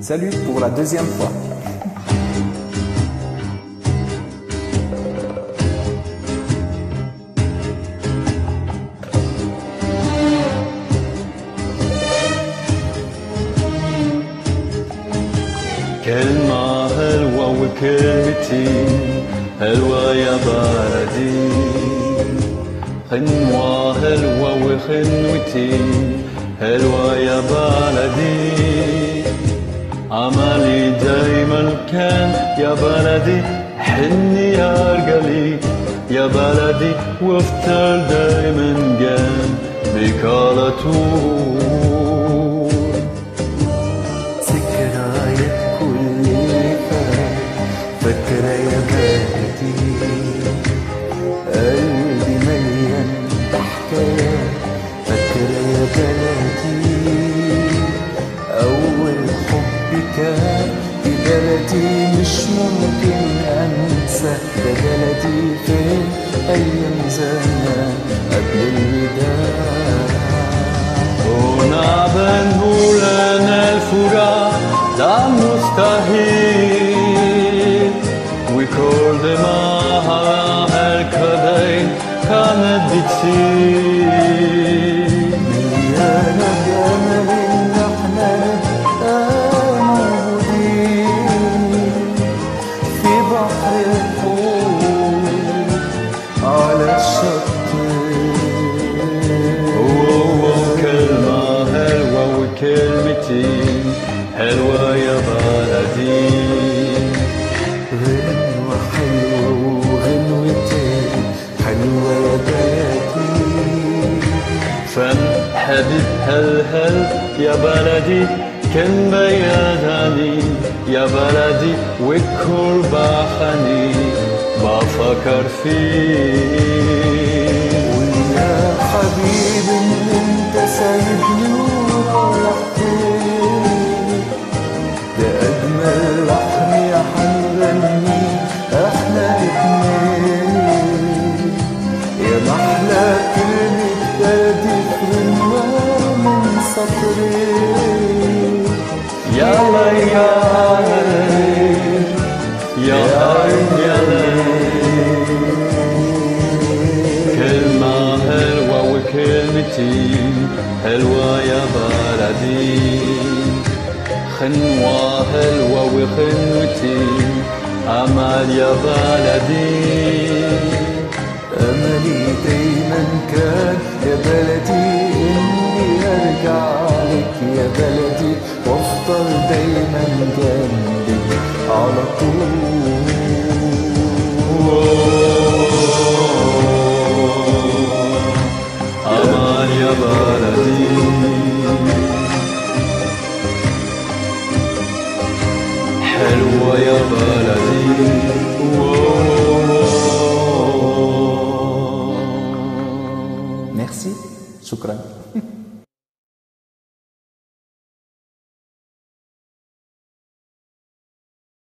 Salut pour la deuxième fois. كلمة حلوة وكلمتين حلوة يا بلدي خنوة حلوة وخنوتين حلوة يا بلدي عملي دايما كان يا بلدي حني يا رجلي يا بلدي وافتر دايما جنبك على طول ذكريات كل اللي فات فاكرة يا بلدي قلبي مليان بحكايات فاكرة يا بلدي أول حب كان في بلدي مش ممكن أنسى ده بلدي فين أيام زمان قبل الوداع ونعبن لنا الفراق ده مستحيل وكل معها الكدين كانت بتصير مليانة جمال إن إحنا نبقى موجودين في بحر الحب على الشط وهو كلمة حلوة وكلمتين حلوة يا بلدي غنوة حلوة وغنوتين حلوة يا بلدي فن حبيب هل هل يا بلدي كان بياداني يا بلدي وكل بحني بفكر فيه ويا حبيبي ان انت سايبني ورايح فين ده اجمل لحن يا حنغني احنا اتنين يا محلى كلمة بلدي كلمة من سطرين يا ليالي يا عين يا ليل كلمة حلوة وكلمتين حلوة يا بلدي خنوة حلوة وخنوتين أمل يا بلدي أملي دايما كان يا بلدي إني أرجع لك يا بلدي وأفضل دايما جنبك على طول أمان يا بلدي حلوة يا بلدي Merci. Shukran.